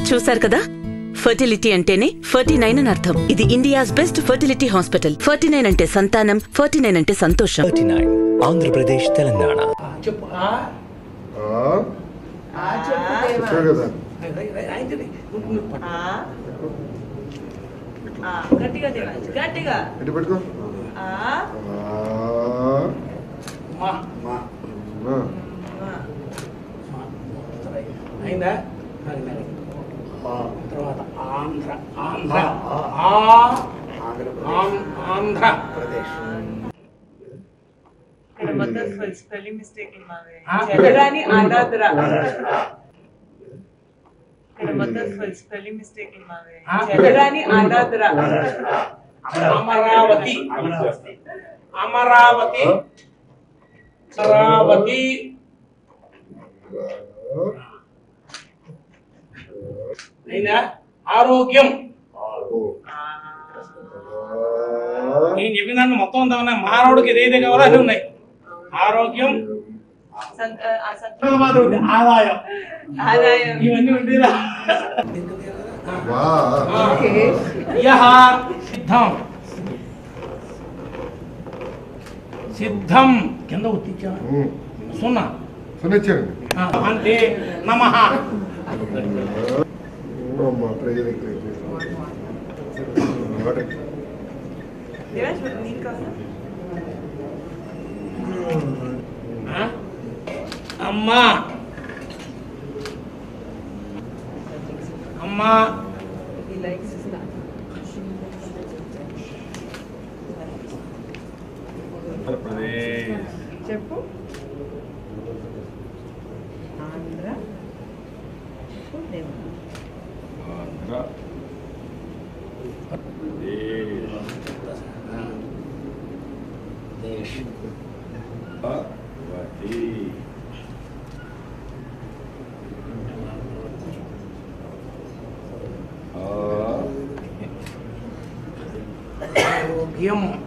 చూశారు కదా ఫర్టిలిటీ అంటేనే ఫర్టీ నైన్ అని అర్థం ఇది India's best fertility hospital forty nine అంటే సంతానం ఫర్టీ నైన్ అంటే సంతోషం థర్టీ నైన్ ఆంధ్రప్రదేశ్ తెలంగాణ చెప్పు ఆ ఆ, చెప్పావు కదా రాయించండి ఆ, ఆ, గట్టిగా తినాలి గట్టిగా ఇటు పెట్టుకో ఆ, ఆ, మా ఆ. ఆ. అయిందా సరే, సరే. తర్వాత ఆంధ్ర ఆంధ్ర ఆ ఆం- ఆంధ్రప్రదేశ్ ఇక్కడ మొత్తం స్పెల్లింగ్ మిస్టేక్ మావే ఆ? చెరగాని ఆరాధ్ర ఇక్కడ మొత్తం స్పెల్లింగ్ మిస్టేక్ మావే ఆ? చెరగాని ఆరాధ్ర అమరావతి అమరావతి అమరావతి అయిందా ఆరోగ్యం ఆరు. ఆ, ఆ. నేను చెప్పిన దాంట్లో మొత్తం అంతా ఉన్నాయి మానవుడికి ఏదైతే కావాలో అవి ఉన్నాయి ఆరోగ్యం సంత- ఆ, సంత- తర్వాత ఉంది ఆదాయం ఆదాయం ఇవన్నీ ఉండేదా వా. యహ సిద్ధం సిద్ధం కింద ఉత్తిచ్చా ఉమ్. సున్నా సునిచ్చారండి ఆ, అంటే నమ అమ్మా ప్రజలు ఇక్కడ వాటి. దేవాష్ నీకు కావాలా? అమ్మా అమ్మా He likes his stuff. చెప్పు ఆంధ్ర చెప్పు దేవా ఆరోగ్యం